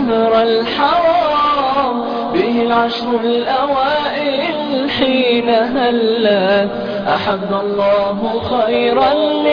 الشهر الحرام به العشر الأوائل حين هلت أحب الله خيرا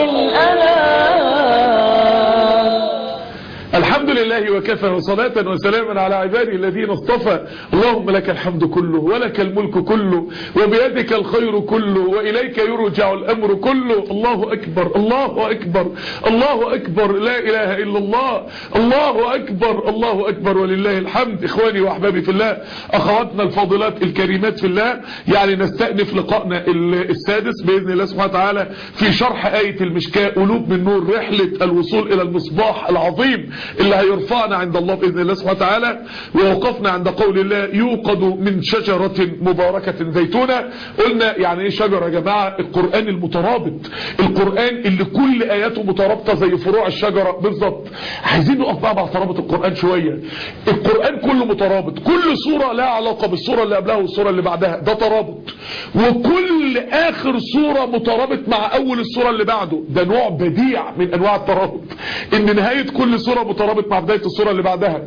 للأنام الحمد لله وكفى وصلاة وسلاما على عباده الذين اصطفى اللهم لك الحمد كله ولك الملك كله وبيدك الخير كله وإليك يرجع الأمر كله الله أكبر الله أكبر الله أكبر لا إله إلا الله الله أكبر الله أكبر ولله الحمد إخواني وأحبابي في الله أخواتنا الفاضلات الكريمات في الله يعني نستأنف لقائنا السادس بإذن الله سبحانه وتعالى في شرح آية المشكاة قلوب من نور رحلة الوصول إلى المصباح العظيم اللي هيرفعنا عند الله بإذن الله سبحانه وتعالى ووقفنا عند قول الله يوقد من شجرة مباركة زيتونة قلنا يعني ايه شجرة يا جماعة القرآن المترابط القرآن اللي كل آياته مترابطة زي فروع الشجرة بالظبط عايزين نقف بقى مع ترابط القرآن شوية القرآن كله مترابط كل صورة لها علاقة بالصورة اللي قبلها والصورة اللي بعدها ده ترابط وكل آخر صورة مترابط مع أول الصورة اللي بعده ده نوع بديع من أنواع الترابط إن نهاية كل صورة مترابط مع بداية الصورة اللي بعدها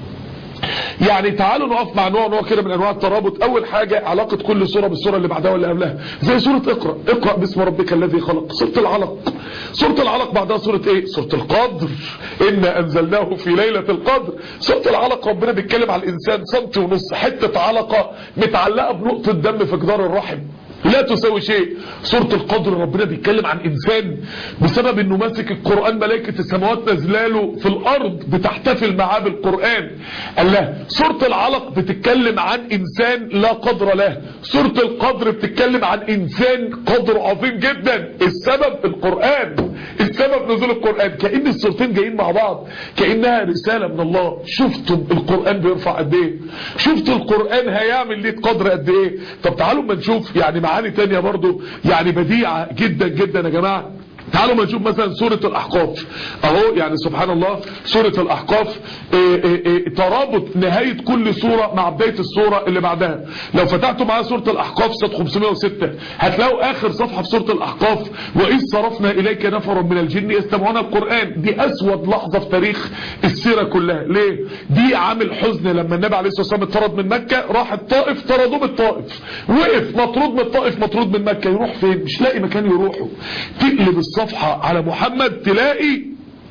يعني تعالوا نقف مع نوع نوع كده من انواع الترابط اول حاجة علاقة كل صورة بالصورة اللي بعدها واللي قبلها زي سورة اقرأ اقرأ باسم ربك الذي خلق سورة العلق سورة العلق بعدها سورة ايه سورة القدر انا انزلناه في ليلة القدر سورة العلق ربنا بيتكلم على الانسان سنت ونص حتة علقة متعلقة بنقطة دم في جدار الرحم لا تساوي شيء سورة القدر ربنا بيتكلم عن انسان بسبب انه ماسك القرآن ملائكة السماوات نزلاله في الارض بتحتفل معاه بالقرآن قال له سورة العلق بتتكلم عن انسان لا قدر له سورة القدر بتتكلم عن انسان قدر عظيم جدا السبب القرآن السبب نزول القرآن كأن الصورتين جايين مع بعض كأنها رسالة من الله شفتم القرآن بيرفع قد ايه شفتوا القرآن هيعمل ليه قدر قد ايه طب تعالوا ما نشوف يعني معاني تانية برضو يعني بديعة جدا جدا يا جماعة تعالوا ما نشوف مثلا سورة الأحقاف اهو يعني سبحان الله سورة الأحقاف إيه إيه إيه ترابط نهاية كل سورة مع بداية السورة اللي بعدها لو فتحتوا معايا سورة الأحقاف صفحة 506 هتلاقوا آخر صفحة في سورة الأحقاف وإذ صرفنا إليك نفرا من الجن يستمعون القرآن دي أسود لحظة في تاريخ السيرة كلها ليه دي عامل حزن لما النبي عليه الصلاة والسلام اتطرد من مكة راح الطائف طردوه من الطائف وقف مطرود من الطائف مطرود من مكة يروح فين مش لاقي مكان يروحه تقلب الصفحة على محمد تلاقي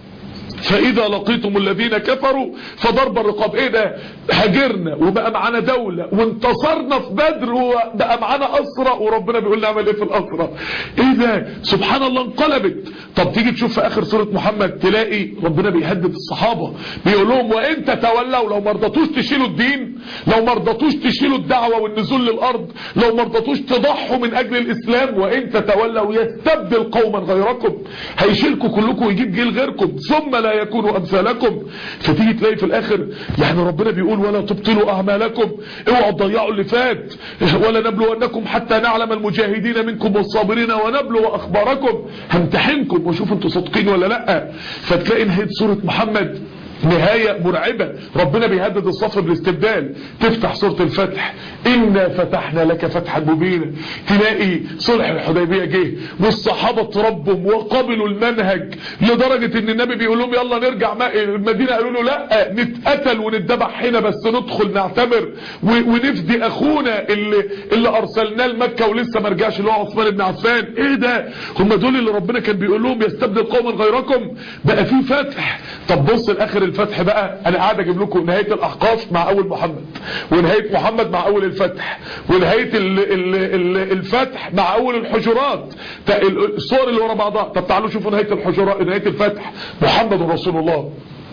فإذا لقيتم الذين كفروا فضرب الرقاب ايه ده هاجرنا وبقى معانا دولة وانتصرنا في بدر وبقى معانا أسرة وربنا بيقول نعمل ايه في الأسرة ايه ده سبحان الله انقلبت طب تيجي تشوف في آخر سورة محمد تلاقي ربنا بيهدد الصحابة بيقول لهم وإن تتولوا لو مرضتوش تشيلوا الدين لو مرضتوش تشيلوا الدعوة والنزول للأرض لو مرضتوش تضحوا من أجل الإسلام وإن تتولوا يستبدل قوما غيركم هيشيلكم كلكم ويجيب جيل غيركم ثم لا يكونوا أمثالكم فتيجي تلاقي في الآخر يعني ربنا بيقول ولا تبطلوا أعمالكم اوعوا تضيعوا اللي فات ولا نبلونكم حتى نعلم المجاهدين منكم والصابرين ونبلو أخباركم همتحنكم وشوف انتوا صادقين ولا لا فتلاقي نهاية سورة محمد نهاية مرعبة ربنا بيهدد الصف بالاستبدال تفتح سورة الفتح إنا فتحنا لك فتحا مبينا تلاقي صلح الحديبية جه والصحابة تربهم وقبلوا المنهج لدرجة ان النبي بيقول لهم يلا نرجع المدينة قالوا له لا نتقتل ونتذبح هنا بس ندخل نعتبر ونفدي اخونا اللي, اللي ارسلناه لمكة ولسه ما رجعش اللي هو عثمان بن عفان ايه ده هم دول اللي ربنا كان بيقول لهم يستبدل قوما غيركم بقى في فتح طب بص الاخر الفتح بقى انا قاعد اجيب لكم نهاية الاحقاف مع اول محمد ونهاية محمد مع اول الفتح ونهاية ال ال ال الفتح مع اول الحجرات الصور اللي ورا بعضها طب تعالوا شوفوا نهاية الحجرات نهاية الفتح محمد رسول الله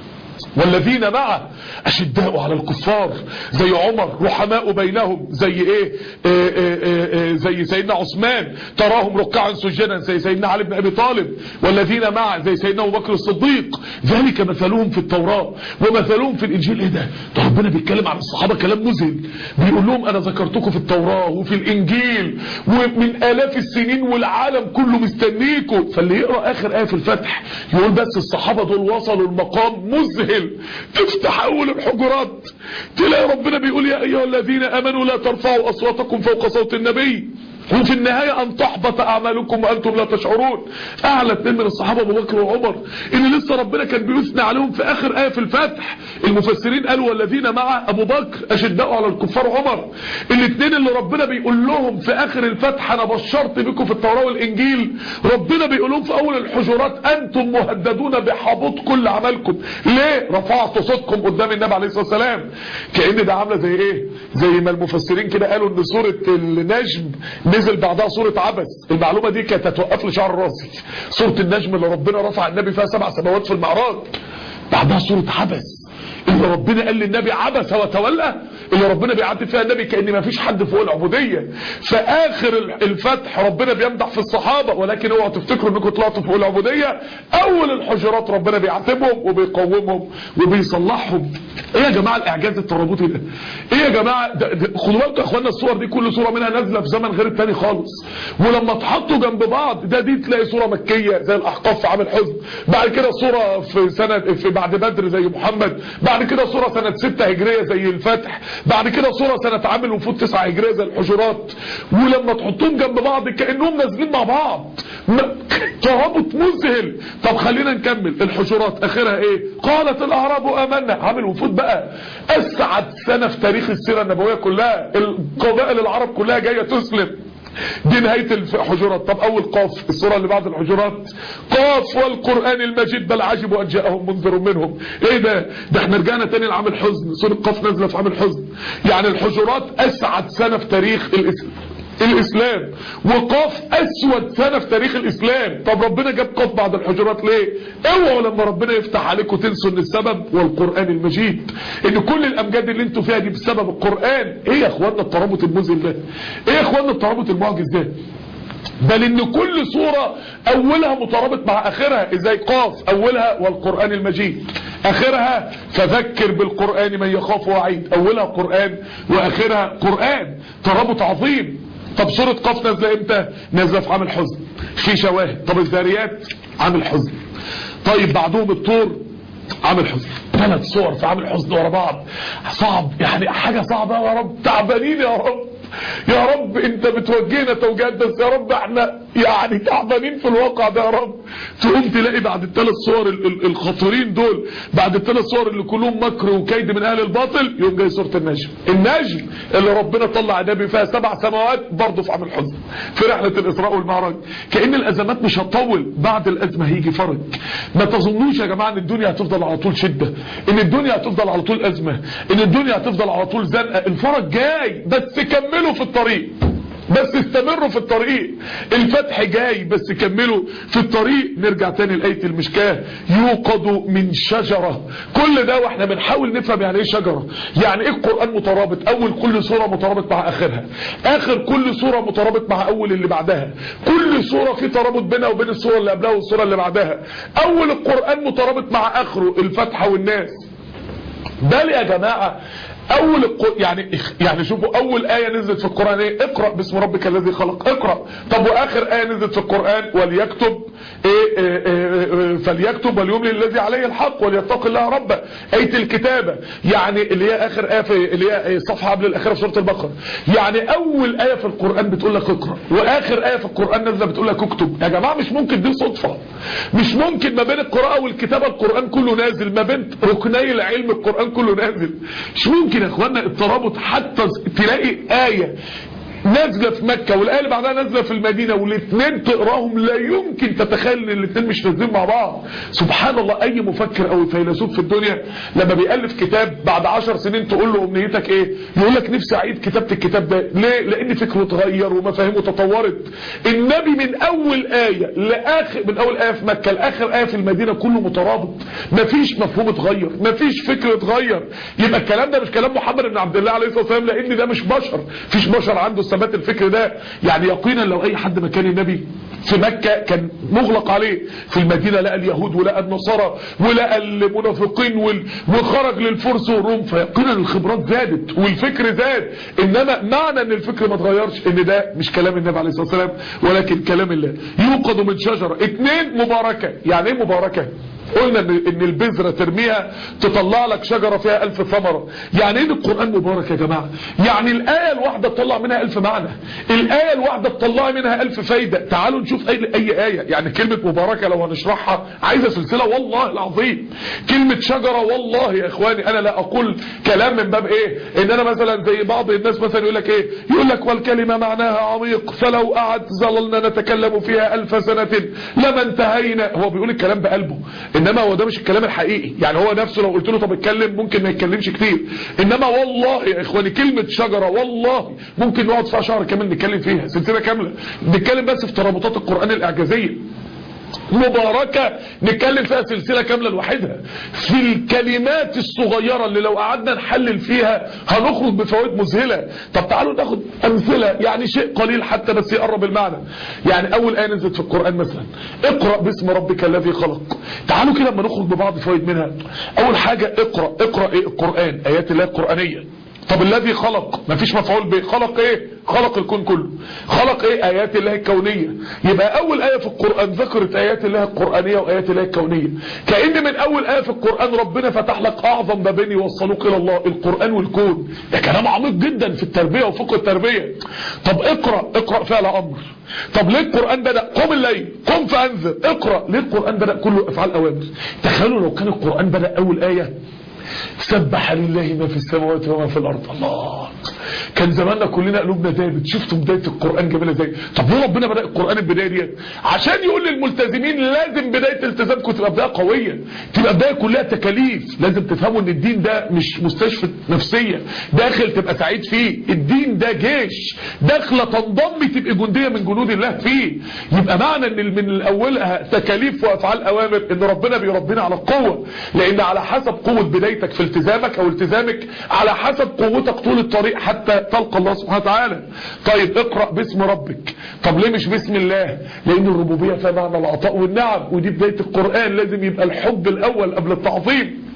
والذين معه أشداء على الكفار زي عمر رحماء بينهم زي ايه آآ آآ زي سيدنا عثمان تراهم ركعا سجدا زي سيدنا علي بن ابي طالب والذين معه زي سيدنا ابو بكر الصديق ذلك مثلهم في التوراة ومثلهم في الانجيل ايه ده ده ربنا بيتكلم عن الصحابة كلام مذهل بيقول لهم انا ذكرتكم في التوراة وفي الانجيل ومن الاف السنين والعالم كله مستنيكم فاللي يقرأ اخر ايه في الفتح يقول بس الصحابة دول وصلوا المقام مذهل تفتح اول الحجرات تلاقي ربنا بيقول يا ايها الذين امنوا لا ترفعوا اصواتكم فوق صوت النبي وفي النهاية ان تحبط اعمالكم وانتم لا تشعرون اعلى اتنين من الصحابة ابو بكر وعمر اللي لسه ربنا كان بيثني عليهم في اخر ايه في الفتح المفسرين قالوا والذين مع ابو بكر اشداء على الكفار عمر الاثنين اللي ربنا بيقول لهم في اخر الفتح انا بشرت بكم في التوراة والانجيل ربنا بيقول لهم في اول الحجرات انتم مهددون بحبوط كل عملكم ليه رفعتوا صوتكم قدام النبي عليه الصلاة والسلام كأن ده عاملة زي ايه زي ما المفسرين كده قالوا ان سورة النجم نزل بعدها سورة عبس المعلومة دي كانت هتوقف لي شعر راسي سورة النجم اللي ربنا رفع النبي فيها سبع سماوات في المعراج بعدها سورة عبس اللي ربنا قال للنبي عبس وتولى اللي ربنا بيعاتب فيها النبي كأن ما فيش حد فوق العبودية في آخر الفتح ربنا بيمدح في الصحابة ولكن اوعوا تفتكروا انكم طلعتوا فوق العبودية اول الحجرات ربنا بيعاتبهم وبيقومهم وبيصلحهم ايه يا جماعة الاعجاز الترابطي ده ايه يا جماعة ده ده خدوا بالكم يا اخوانا الصور دي كل صورة منها نازلة في زمن غير التاني خالص ولما اتحطوا جنب بعض ده دي تلاقي صورة مكية زي الاحقاف في عام الحزن بعد كده صورة في سنة في بعد بدر زي محمد بعد كده صورة سنة 6 هجرية زي الفتح بعد كده صورة سنة عام الوفود 9 هجرية زي الحجرات ولما تحطهم جنب بعض كأنهم نازلين مع بعض ترابط مذهل طب خلينا نكمل الحجرات اخرها ايه قالت الاعراب امنا عامل وفود بقى اسعد سنة في تاريخ السيرة النبوية كلها القبائل العرب كلها جاية تسلم دي نهاية الحجرات طب اول قاف السورة اللي بعد الحجرات قاف والقرآن المجيد بل عجبوا ان جاءهم منذر منهم ايه ده ده احنا رجعنا تاني لعام الحزن سورة قاف نازلة في عام الحزن يعني الحجرات اسعد سنة في تاريخ الاسلام الاسلام وقاف اسود سنة في تاريخ الاسلام طب ربنا جاب قاف بعد الحجرات ليه اوعوا لما ربنا يفتح عليكم تنسوا ان السبب والقرآن المجيد ان كل الامجاد اللي انتوا فيها دي بسبب القرآن ايه يا اخوانا الترابط المذهل ده ايه يا اخوانا الترابط المعجز ده بل ان كل صورة اولها مترابط مع اخرها ازاي قاف اولها والقرآن المجيد اخرها فذكر بالقرآن من يخاف وعيد اولها قرآن واخرها قرآن ترابط عظيم طب سورة قاف نازله امتى نازله في عام الحزن في شواهد طب الذاريات عام الحزن طيب بعدهم الطور عام الحزن ثلاث صور في عام الحزن ورا بعض صعب يعني حاجة صعبة يا رب تعبانين يا رب يا رب انت بتوجهنا توجيهات بس يا رب احنا يعني تعبانين في الواقع ده يا رب تقوم تلاقي بعد الثلاث صور الخطيرين دول بعد الثلاث صور اللي كلهم مكر وكيد من اهل الباطل يوم جاي سوره النجم النجم اللي ربنا طلع النبي فيها سبع سماوات برضه في عام الحزن في رحله الاسراء والمعراج كان الازمات مش هتطول بعد الازمه هيجي فرج ما تظنوش يا جماعه ان الدنيا هتفضل على طول شده ان الدنيا هتفضل على طول ازمه ان الدنيا هتفضل على طول زنقه الفرج جاي بس كملوا في الطريق بس استمروا في الطريق الفتح جاي بس كملوا في الطريق نرجع تاني لآية المشكاة يوقد من شجرة كل ده واحنا بنحاول نفهم يعني ايه شجرة يعني ايه القرآن مترابط اول كل سورة مترابط مع اخرها اخر كل سورة مترابط مع اول اللي بعدها كل سورة في ترابط بينها وبين السورة اللي قبلها والسورة اللي بعدها اول القرآن مترابط مع اخره الفتحة والناس بل يا جماعة اول القر... يعني يعني شوفوا اول ايه نزلت في القران ايه اقرا باسم ربك الذي خلق اقرا طب واخر ايه نزلت في القران وليكتب إيه إيه إيه فليكتب وليملي الذي عليه الحق وليتق الله ربه ايه الكتابه يعني اللي هي اخر ايه في اللي هي الصفحه قبل الاخيره في سوره البقره يعني اول ايه في القران بتقول لك اقرا واخر ايه في القران نازله بتقول لك اكتب يا جماعه مش ممكن دي صدفه مش ممكن ما بين القراءه والكتابه القران كله نازل ما بين ركني العلم القران كله نازل مش ممكن يا اخوانا الترابط حتى تلاقي آية نازلة في مكة والآية اللي بعدها نازلة في المدينة والاثنين تقراهم لا يمكن تتخيل ان الاثنين مش نازلين مع بعض سبحان الله اي مفكر او فيلسوف في الدنيا لما بيألف كتاب بعد عشر سنين تقول له امنيتك ايه يقول لك نفسي اعيد كتابة الكتاب ده ليه لان فكره اتغير ومفاهيمه تطورت النبي من اول آية لاخر من اول آية في مكة لاخر آية في المدينة كله مترابط مفيش مفهوم اتغير مفيش فكر اتغير يبقى الكلام ده مش كلام محمد بن عبد الله عليه الصلاة والسلام لان ده مش بشر فيش بشر عنده ثبات الفكر ده يعني يقينا لو اي حد مكان النبي في مكة كان مغلق عليه في المدينة لقى اليهود ولقى النصارى ولقى المنافقين وخرج للفرس والروم فيقينا الخبرات زادت والفكر زاد انما معنى ان الفكر ما اتغيرش ان ده مش كلام النبي عليه الصلاة والسلام ولكن كلام الله يوقد من شجرة اتنين مباركة يعني ايه مباركة قلنا ان ان البذره ترميها تطلع لك شجره فيها ألف ثمره يعني ايه القران مبارك يا جماعه يعني الايه الواحده تطلع منها ألف معنى الايه الواحده تطلع منها ألف فايده تعالوا نشوف اي اي ايه يعني كلمه مباركه لو هنشرحها عايزه سلسله والله العظيم كلمه شجره والله يا اخواني انا لا اقول كلام من باب ايه ان انا مثلا زي بعض الناس مثلا يقول لك ايه يقول لك والكلمه معناها عميق فلو قعد ظللنا نتكلم فيها ألف سنه لما انتهينا هو بيقول الكلام بقلبه انما هو ده مش الكلام الحقيقي يعني هو نفسه لو قلت له طب اتكلم ممكن ما يتكلمش كتير انما والله يا اخواني كلمه شجره والله ممكن نقعد فيها شهر كمان نتكلم فيها سلسله كامله نتكلم بس في ترابطات القران الاعجازيه مباركة نتكلم فيها سلسلة كاملة لوحدها في الكلمات الصغيرة اللي لو قعدنا نحلل فيها هنخرج بفوائد مذهلة طب تعالوا ناخد أمثلة يعني شيء قليل حتى بس يقرب المعنى يعني أول آية نزلت في القرآن مثلا اقرأ باسم ربك الذي خلق تعالوا كده لما نخرج ببعض فوائد منها أول حاجة اقرأ اقرأ ايه القرآن آيات الله القرآنية طب الذي خلق مفيش مفعول به خلق ايه خلق الكون كله خلق ايه ايات الله الكونية يبقى اول اية في القرآن ذكرت ايات الله القرآنية وايات الله الكونية كأن من اول اية في القرآن ربنا فتح لك اعظم بابين يوصلوك الى الله القرآن والكون ده كلام عميق جدا في التربية وفقه التربية طب اقرأ اقرأ فعل امر طب ليه القرآن بدأ قم الليل قم فانذر اقرأ ليه القرآن بدأ كله افعال اوامر تخيلوا لو كان القرآن بدأ اول اية سبح لله ما في السماوات وما في الارض الله كان زماننا كلنا قلوبنا دابت شفتوا بدايه القران جميله ازاي طب ليه ربنا بدا القران البدايه ديت عشان يقول للملتزمين لازم بدايه التزامكم تبقى بدايه قويه تبقى بدايه كلها تكاليف لازم تفهموا ان الدين ده مش مستشفى نفسيه داخل تبقى سعيد فيه الدين ده جيش داخله تنضمي تبقى جنديه من جنود الله فيه يبقى معنى ان من اولها تكاليف وافعال اوامر ان ربنا بيربينا على القوه لان على حسب قوه بدايتك في التزامك او التزامك على حسب قوتك طول الطريق حتى تلقى الله سبحانه وتعالى طيب اقرأ باسم ربك طب ليه مش باسم الله لان الربوبية فيها معنى العطاء والنعم ودي بداية القرآن لازم يبقى الحب الاول قبل التعظيم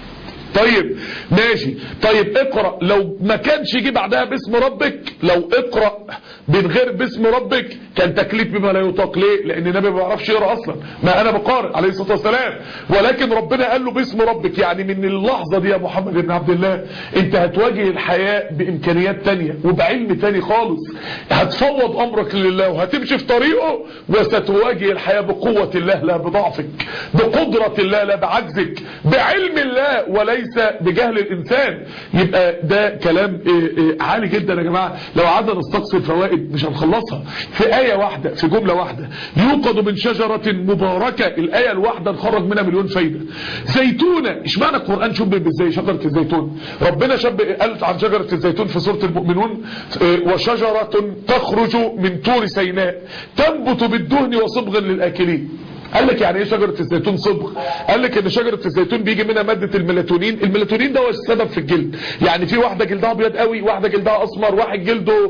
طيب ماشي طيب اقرأ لو ما كانش يجي بعدها باسم ربك لو اقرأ من غير باسم ربك كان تكليف بما لا يطاق ليه لان النبي ما بيعرفش يقرا اصلا ما انا بقارئ عليه الصلاه والسلام ولكن ربنا قال له باسم ربك يعني من اللحظه دي يا محمد بن عبد الله انت هتواجه الحياه بامكانيات تانية وبعلم تاني خالص هتفوض امرك لله وهتمشي في طريقه وستواجه الحياه بقوه الله لا بضعفك بقدره الله لا بعجزك بعلم الله وليس بجهل الانسان يبقى ده كلام إيه إيه عالي جدا يا جماعه لو قعدنا نستقصي الفوائد مش هنخلصها في آية واحدة في جملة واحدة يوقد من شجرة مباركة الآية الواحدة نخرج منها مليون فايدة زيتونة ايش معنى القرآن شبه بالزي شجرة الزيتون ربنا شبه قال عن شجرة الزيتون في سورة المؤمنون وشجرة تخرج من طور سيناء تنبت بالدهن وصبغ للآكلين قال لك يعني ايه شجرة الزيتون صبغ قال لك ان شجرة الزيتون بيجي منها مادة الميلاتونين الميلاتونين ده هو السبب في الجلد يعني في واحدة جلدها ابيض قوي واحدة جلدها اسمر واحد جلده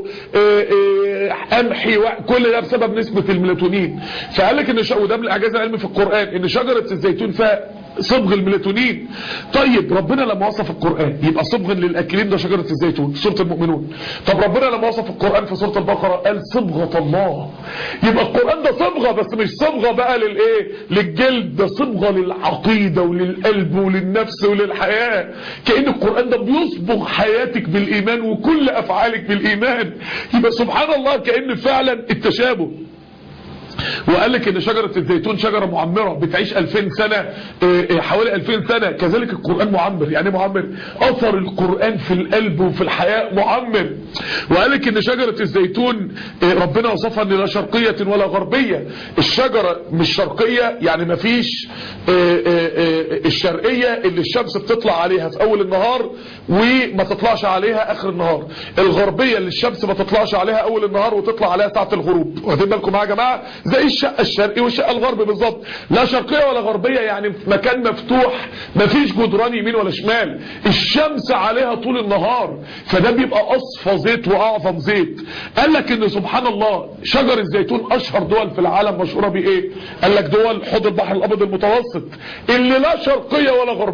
قمحي كل ده بسبب نسبة الميلاتونين فقال لك ان ش... وده من الاعجاز العلمي في القرآن ان شجرة الزيتون فيها صبغ الميلاتونين طيب ربنا لما وصف القرآن يبقى صبغ للأكلين ده شجرة الزيتون في سورة المؤمنون طب ربنا لما وصف القرآن في سورة البقرة قال صبغة الله يبقى القرآن ده صبغة بس مش صبغة بقى للايه للجلد ده صبغة للعقيدة وللقلب وللنفس وللحياة كأن القرآن ده بيصبغ حياتك بالإيمان وكل أفعالك بالإيمان يبقى سبحان الله كأن فعلا التشابه وقال لك ان شجرة الزيتون شجرة معمرة بتعيش 2000 سنة حوالي 2000 سنة كذلك القرآن معمر يعني معمر اثر القرآن في القلب وفي الحياة معمر وقال لك ان شجرة الزيتون ربنا وصفها ان لا شرقية ولا غربية الشجرة مش شرقية يعني ما فيش الشرقية اللي الشمس بتطلع عليها في اول النهار وما تطلعش عليها اخر النهار الغربية اللي الشمس ما تطلعش عليها اول النهار وتطلع عليها ساعة الغروب واخدين بالكم معايا يا جماعة زي الشقة الشرقي والشقة الغربي بالظبط لا شرقية ولا غربية يعني في مكان مفتوح مفيش جدران يمين ولا شمال الشمس عليها طول النهار فده بيبقى اصفى زيت واعظم زيت قال لك ان سبحان الله شجر الزيتون اشهر دول في العالم مشهوره بايه قال لك دول حوض البحر الابيض المتوسط اللي لا شرقية ولا غربية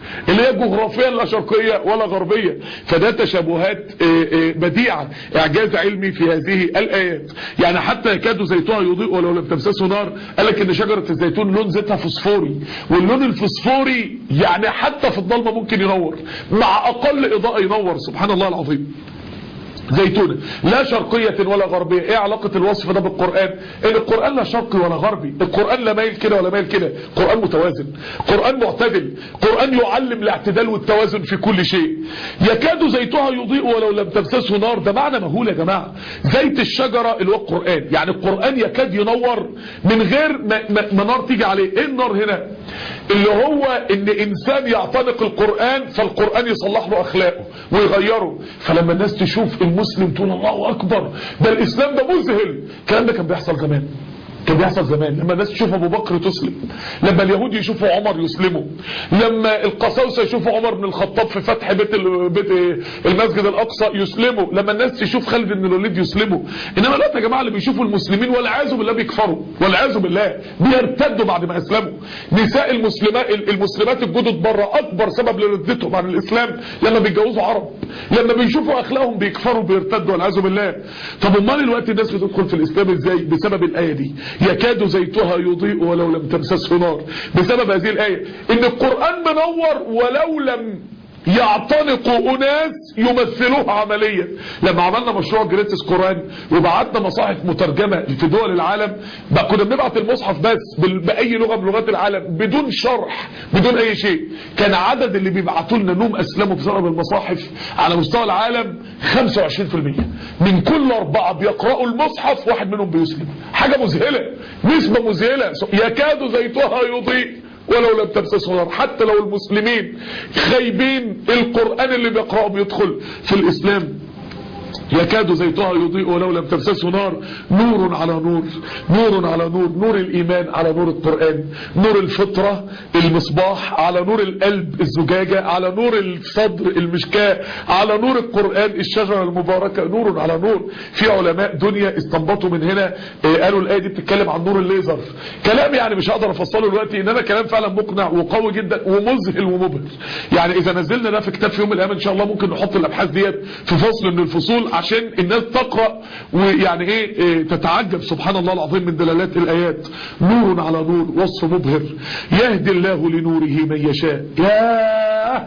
اللي هي جغرافيا لا شرقية ولا غربية فده تشابهات بديعة اعجاز علمي في هذه الايات يعني حتى يكاد زيتها يضيء ولو لم تمسسه نار قال لك ان شجرة الزيتون لون زيتها فوسفوري واللون الفوسفوري يعني حتى في الضلمة ممكن ينور مع اقل اضاءة ينور سبحان الله العظيم زيتونة لا شرقية ولا غربية ايه علاقة الوصف ده بالقرآن ان القرآن لا شرقي ولا غربي القرآن لا مايل كده ولا مايل كده قرآن متوازن قرآن معتدل قرآن يعلم الاعتدال والتوازن في كل شيء يكاد زيتها يضيء ولو لم تمسسه نار ده معنى مهول يا جماعة زيت الشجرة اللي هو القرآن يعني القرآن يكاد ينور من غير ما, ما, ما نار تيجي عليه ايه النار هنا اللي هو ان انسان يعتنق القرآن فالقرآن يصلح له اخلاقه ويغيره فلما الناس تشوف المسلم تقول الله اكبر ده الاسلام ده مذهل الكلام ده كان بيحصل زمان كان بيحصل زمان لما الناس تشوف ابو بكر تسلم لما اليهود يشوفوا عمر يسلموا لما القساوسه يشوفوا عمر بن الخطاب في فتح بيت, بيت المسجد الاقصى يسلموا لما الناس تشوف خالد بن الوليد يسلموا انما لا يا جماعه اللي بيشوفوا المسلمين والعياذ بالله بيكفروا والعياذ بالله بيرتدوا بعد ما اسلموا نساء المسلمات المسلمات الجدد بره اكبر سبب لردتهم عن الاسلام لما بيتجوزوا عرب لما بيشوفوا اخلاقهم بيكفروا بيرتدوا والعياذ بالله طب امال الوقت الناس بتدخل في الاسلام ازاي بسبب الايه دي يكاد زيتها يضيء ولو لم تمسسه نار بسبب هذه الآية ان القرآن منور ولو لم يعتنقوا أناس يمثلوها عمليا لما عملنا مشروع جريتس قرآن وبعتنا مصاحف مترجمة في دول العالم بقى كنا بنبعت المصحف بس بأي لغة من لغات العالم بدون شرح بدون أي شيء كان عدد اللي بيبعتوا لنا انهم أسلموا بسبب المصاحف على مستوى العالم 25% من كل أربعة بيقرأوا المصحف واحد منهم بيسلم حاجة مذهلة نسبة مذهلة يكاد زيتها يضيء ولو لم تمسسه نار حتى لو المسلمين خايبين القرآن اللي بيقرأه بيدخل في الإسلام يكاد زيتها يضيء ولو لم تمسسه نار نور على نور نور على نور نور الإيمان على نور القرآن نور الفطرة المصباح على نور القلب الزجاجة على نور الصدر المشكاة على نور القرآن الشجرة المباركة نور على نور في علماء دنيا استنبطوا من هنا قالوا الآية دي بتتكلم عن نور الليزر كلام يعني مش هقدر افصله دلوقتي انما كلام فعلا مقنع وقوي جدا ومذهل ومبهر يعني اذا نزلنا ده في كتاب في يوم من الايام ان شاء الله ممكن نحط الابحاث ديت في فصل من الفصول عشان الناس تقرأ ويعني ايه, إيه تتعجب سبحان الله العظيم من دلالات الآيات نور على نور وصف مبهر يهدي الله لنوره من يشاء ياه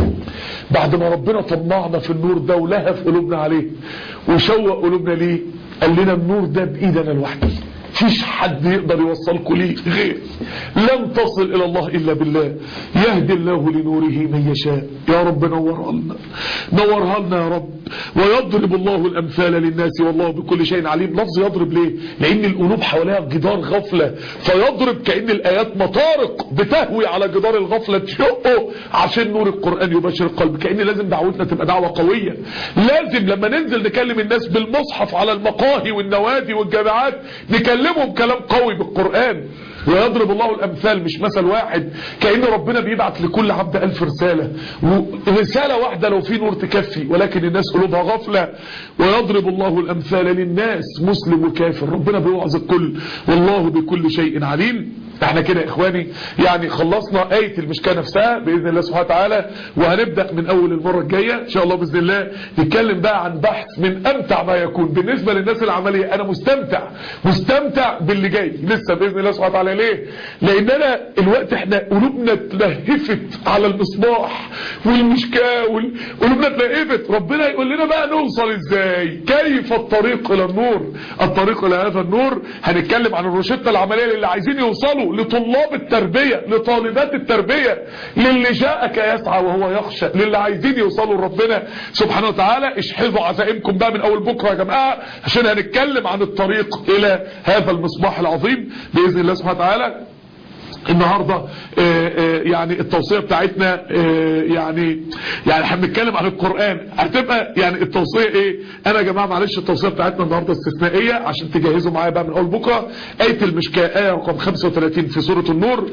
بعد ما ربنا طمعنا في النور ده ولهف قلوبنا عليه وشوق قلوبنا ليه قال لنا النور ده بإيدنا لوحدي فيش حد يقدر يوصلكم ليه غير لن تصل الى الله الا بالله يهدي الله لنوره من يشاء يا رب نورها لنا نورها لنا يا رب ويضرب الله الامثال للناس والله بكل شيء عليم لفظ يضرب ليه لان القلوب حواليها جدار غفلة فيضرب كأن الايات مطارق بتهوي على جدار الغفلة تشقه عشان نور القرآن يباشر القلب كأن لازم دعوتنا تبقى دعوة قوية لازم لما ننزل نكلم الناس بالمصحف على المقاهي والنوادي والجامعات نكلم يكلمهم كلام قوي بالقرآن ويضرب الله الأمثال مش مثل واحد كأن ربنا بيبعت لكل عبد ألف رسالة ورسالة واحدة لو في نور تكفي ولكن الناس قلوبها غفلة ويضرب الله الأمثال للناس مسلم وكافر ربنا بيوعظ الكل والله بكل شيء عليم احنا كده يا اخواني يعني خلصنا آية المشكاة نفسها بإذن الله سبحانه وتعالى وهنبدأ من اول المرة الجاية ان شاء الله بإذن الله نتكلم بقى عن بحث من امتع ما يكون بالنسبة للناس العملية انا مستمتع مستمتع باللي جاي لسه بإذن الله سبحانه وتعالى ليه لان انا الوقت احنا قلوبنا اتلهفت على المصباح والمشكاة قلوبنا اتلهفت ربنا يقول لنا بقى نوصل ازاي كيف الطريق الى النور الطريق الى هذا النور هنتكلم عن الروشتة العملية اللي عايزين يوصلوا لطلاب التربية لطالبات التربية للي جاءك يسعى وهو يخشى للي عايزين يوصلوا لربنا سبحانه وتعالى اشحذوا عزائمكم بقى من اول بكرة يا جماعة عشان هنتكلم عن الطريق الى هذا المصباح العظيم بإذن الله سبحانه وتعالى النهاردة آآ آآ يعني التوصية بتاعتنا يعني يعني احنا بنتكلم عن القرآن هتبقى يعني التوصية ايه انا يا جماعة معلش التوصية بتاعتنا النهاردة استثنائية عشان تجهزوا معايا بقى من اول بكرة آية المشكاة آية رقم 35 في سورة النور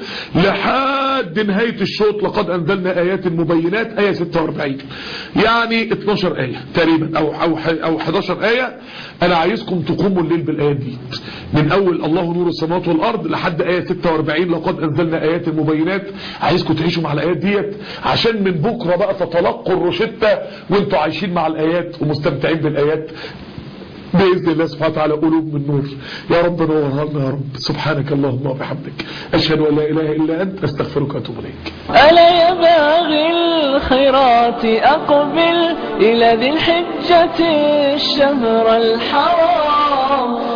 لحد نهاية الشوط لقد انزلنا ايات مبينات آية 46 يعني 12 آية تقريبا او او او 11 آية انا عايزكم تقوموا الليل بالايات دي من اول الله نور السماوات والارض لحد آية 46 لقد نزلنا ايات مبينات عايزكم تعيشوا مع الايات ديت عشان من بكره بقى تتلقوا الروشته وانتوا عايشين مع الايات ومستمتعين بالايات بإذن الله سبحانه وتعالى قلوب من نور يا رب نورها لنا يا رب سبحانك اللهم وبحمدك أشهد أن لا إله إلا أنت أستغفرك وأتوب إليك ألا يا باغي الخيرات أقبل إلى ذي الحجة الشهر الحرام